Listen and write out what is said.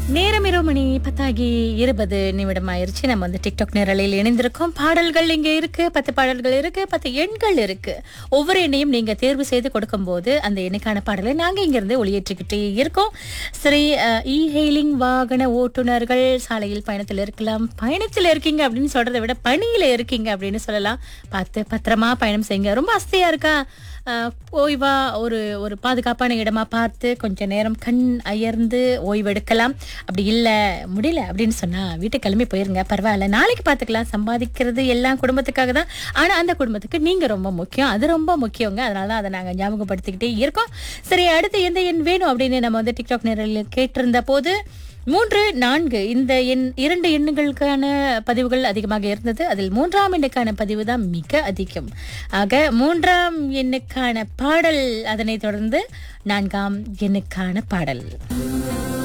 நேரம் இரவு மணி பத்தாகி இருபது நிமிடம் ஆயிருச்சு நம்ம வந்து டிக்டாக் நேரலையில் இணைந்திருக்கோம் பாடல்கள் இங்க இருக்கு பத்து பாடல்கள் இருக்கு பத்து எண்கள் இருக்கு ஒவ்வொரு எண்ணையும் நீங்க தேர்வு செய்து கொடுக்கும்போது அந்த எண்ணுக்கான பாடலை நாங்க இங்க இருந்து ஒளியேற்றிக்கிட்டே இருக்கோம் சரி இ ஹெயிலிங் வாகன ஓட்டுநர்கள் சாலையில் பயணத்தில் இருக்கலாம் பயணத்தில் இருக்கீங்க அப்படின்னு சொல்றதை விட பணியில இருக்கீங்க அப்படின்னு சொல்லலாம் பார்த்து பத்திரமா பயணம் செய்யுங்க ரொம்ப அஸ்தியா இருக்கா அஹ், ஓய்வா ஒரு ஒரு பாதுகாப்பான இடமா பார்த்து கொஞ்ச நேரம் கண் அயர்ந்து ஓய்வெடுக்கலாம் அப்படி இல்லை முடியல அப்படின்னு சொன்னா வீட்டுக்கு கிளம்பி போயிருங்க பரவாயில்ல நாளைக்கு பார்த்துக்கலாம் சம்பாதிக்கிறது எல்லாம் குடும்பத்துக்காக தான் ஆனா அந்த குடும்பத்துக்கு நீங்க ரொம்ப முக்கியம் அது ரொம்ப முக்கியங்க அதனால தான் அதை நாங்க ஞாபகப்படுத்திக்கிட்டே இருக்கோம் சரி அடுத்து எந்த எண் வேணும் அப்படின்னு நம்ம வந்து டிக்டாக் நேரில் கேட்டிருந்த போது மூன்று நான்கு இந்த எண் இரண்டு எண்ணுகளுக்கான பதிவுகள் அதிகமாக இருந்தது அதில் மூன்றாம் எண்ணுக்கான பதிவு தான் மிக அதிகம் ஆக மூன்றாம் எண்ணுக்கான பாடல் அதனைத் தொடர்ந்து நான்காம் எண்ணுக்கான பாடல்